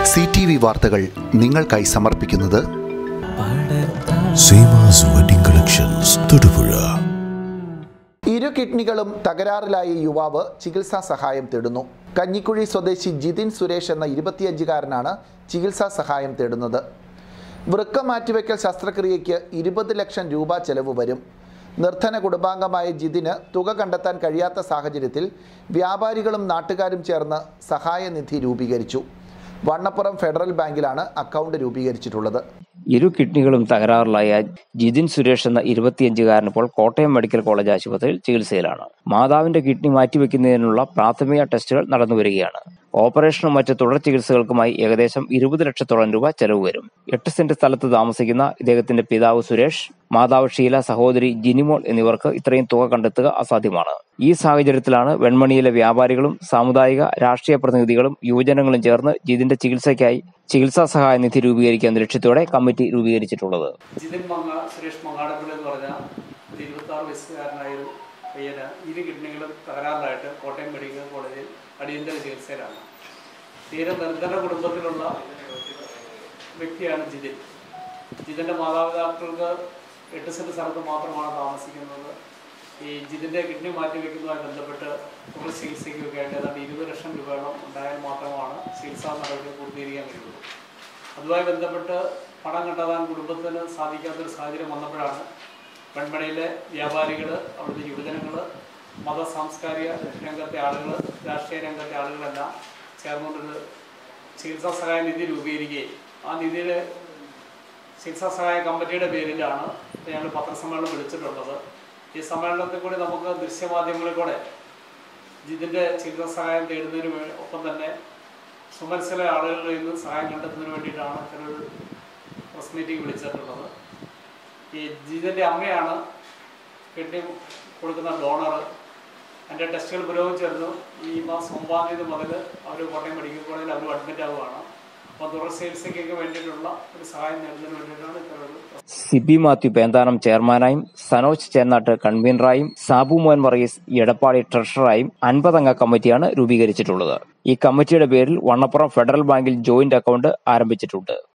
C T V വാർത്തകൾ നിങ്ങൾക്കായി സമർപ്പിക്കുന്നത് സീമാസ് വെഡിംഗ് കളക്ഷൻസ് തൊടുപുഴ ഇരു കിഡ്നികളും തകരാറിലായ യുവാവ് ചികിത്സാ സഹായം തേടുന്നു കഞ്ഞിക്കുഴി സ്വദേശി ജിതിൻ സുരേഷ് എന്ന ഇരുപത്തിയഞ്ചുകാരനാണ് ചികിത്സാ സഹായം തേടുന്നത് വൃക്ക മാറ്റിവെക്കൽ ശസ്ത്രക്രിയയ്ക്ക് ഇരുപത് ലക്ഷം രൂപ ചെലവ് വരും നിർധന കുടുംബാംഗമായ ജിതിന് തുക കണ്ടെത്താൻ കഴിയാത്ത സാഹചര്യത്തിൽ വ്യാപാരികളും നാട്ടുകാരും ചേർന്ന് സഹായനിധി രൂപീകരിച്ചു വണ്ണപ്പുറം ഫെഡറൽ ബാങ്കിലാണ് അക്കൗണ്ട് രൂപീകരിച്ചിട്ടുള്ളത് ഇരു കിഡ്നികളും തകരാറിലായ ജിതിൻ സുരേഷ് എന്ന ഇരുപത്തിയഞ്ചുകാരൻ ഇപ്പോൾ കോട്ടയം മെഡിക്കൽ കോളേജ് ആശുപത്രിയിൽ ചികിത്സയിലാണ് മാതാവിന്റെ കിഡ്നി മാറ്റിവെക്കുന്നതിനുള്ള പ്രാഥമിക ടെസ്റ്റുകൾ നടന്നുവരികയാണ് ഓപ്പറേഷനും മറ്റ് തുടർ ചികിത്സകൾക്കുമായി ഏകദേശം ഇരുപത് ലക്ഷത്തോളം രൂപ ചെലവ് വരും എട്ട് സെന്റ് സ്ഥലത്ത് താമസിക്കുന്ന ഇദ്ദേഹത്തിന്റെ പിതാവ് സുരേഷ് മാതാവ് ഷീല സഹോദരി ജിനിമോൾ എന്നിവർക്ക് ഇത്രയും തുക കണ്ടെത്തുക അസാധ്യമാണ് ഈ സാഹചര്യത്തിലാണ് വെൺമണിയിലെ വ്യാപാരികളും സാമുദായിക രാഷ്ട്രീയ പ്രതിനിധികളും യുവജനങ്ങളും ചേർന്ന് ജിതിന്റെ ചികിത്സയ്ക്കായി ചികിത്സാ സഹായ നിധി രൂപീകരിക്കാൻ ലക്ഷ്യത്തോടെ കമ്മിറ്റി രൂപീകരിച്ചിട്ടുള്ളത് ജിതിൻ മങ്ങ സുരേഷ് മങ്ങാടപ്പള്ളി എന്ന് പറഞ്ഞ ഒരു ഇരുപത്തി ആറ് വയസ്സുകാരനായ ഒരു പയ്യന് ഇരു കിഡ്നികളും തകരാറിലായിട്ട് കോട്ടയം മെഡിക്കൽ കോളേജിൽ അടിയന്തര ചികിത്സയിലാണ് തീരെ നിർധന കുടുംബത്തിലുള്ള വ്യക്തിയാണ് ജിതിൻ ജിതിൻ്റെ മാതാപിതാക്കൾക്ക് എട്ട് സെൻറ്റ് സ്ഥലത്ത് മാത്രമാണ് താമസിക്കുന്നത് ഈ ജിതിൻ്റെ കിഡ്നി മാറ്റി വയ്ക്കുന്നതുമായി ബന്ധപ്പെട്ട് തുടർ ചികിത്സയ്ക്കൊക്കെ ആയിട്ട് ഏതാണ്ട് ഇരുപത് ലക്ഷം രൂപയോളം ഉണ്ടായാൽ മാത്രമാണ് ചികിത്സാ നടപടി പൂർത്തീകരിക്കാൻ കഴിയുള്ളൂ അതുമായി ബന്ധപ്പെട്ട് പണം കണ്ടെത്താൻ കുടുംബത്തിന് സാധിക്കാത്തൊരു സാഹചര്യം വന്നപ്പോഴാണ് പെൺമണിയിലെ വ്യാപാരികൾ അവിടുത്തെ യുവജനങ്ങൾ മത സാംസ്കാരിക രംഗത്തെ ആളുകൾ രാഷ്ട്രീയ രംഗത്തെ ആളുകളെല്ലാം ചേർന്നുകൊണ്ടൊരു ചികിത്സാ സഹായ നിധി രൂപീകരിക്കുകയും ആ നിധിയുടെ ചികിത്സാ സഹായ കമ്മിറ്റിയുടെ പേരിലാണ് ഞങ്ങൾ പത്രസമ്മേളനം വിളിച്ചിട്ടുള്ളത് ഈ സമ്മേളനത്തിൽ കൂടി നമുക്ക് ദൃശ്യമാധ്യമങ്ങളിൽ കൂടെ ഇതിൻ്റെ ചികിത്സാ സഹായം തേടുന്നതിന് വേ- ഒപ്പം തന്നെ സുമനസ്സിലെ ആളുകളിൽ നിന്ന് സഹായം കണ്ടെത്തുന്നതിന് വേണ്ടിയിട്ടാണ് ഇത്തരൊരു പ്രസ് മീറ്റിംഗ് വിളിച്ചിട്ടുള്ളത് ഈ ജിതിൻ്റെ അമ്മയാണ് കിഡ്നി കൊടുക്കുന്ന ഡോണർ എൻ്റെ ടെസ്റ്റുകൾ പുരോഗമിച്ചിരുന്നു ഈ മാസം ഒമ്പതാം തീയതി മുതൽ അവർ കോട്ടയം മെഡിക്കൽ കോളേജിൽ അവർ അഡ്മിറ്റ് ആവുകയാണ് അപ്പോൾ തുടർ ചികിത്സയ്ക്കൊക്കെ വേണ്ടിയിട്ടുള്ള ഒരു സഹായം നേടുന്നതിന് വേണ്ടിയിട്ടാണ് ഇത്തരൊരു സിബി മാത്യു പേന്താനം ചെയർമാനായും സനോജ് ചേന്നാട്ട് കൺവീനറായും സാബു മോൻ വർഗീസ് എടപ്പാടി ട്രഷററായും അൻപതംഗ കമ്മിറ്റിയാണ് രൂപീകരിച്ചിട്ടുള്ളത് ഈ കമ്മിറ്റിയുടെ പേരിൽ വണ്ണപ്പുറം ഫെഡറൽ ബാങ്കിൽ ജോയിന്റ് അക്കൗണ്ട് ആരംഭിച്ചിട്ടുണ്ട്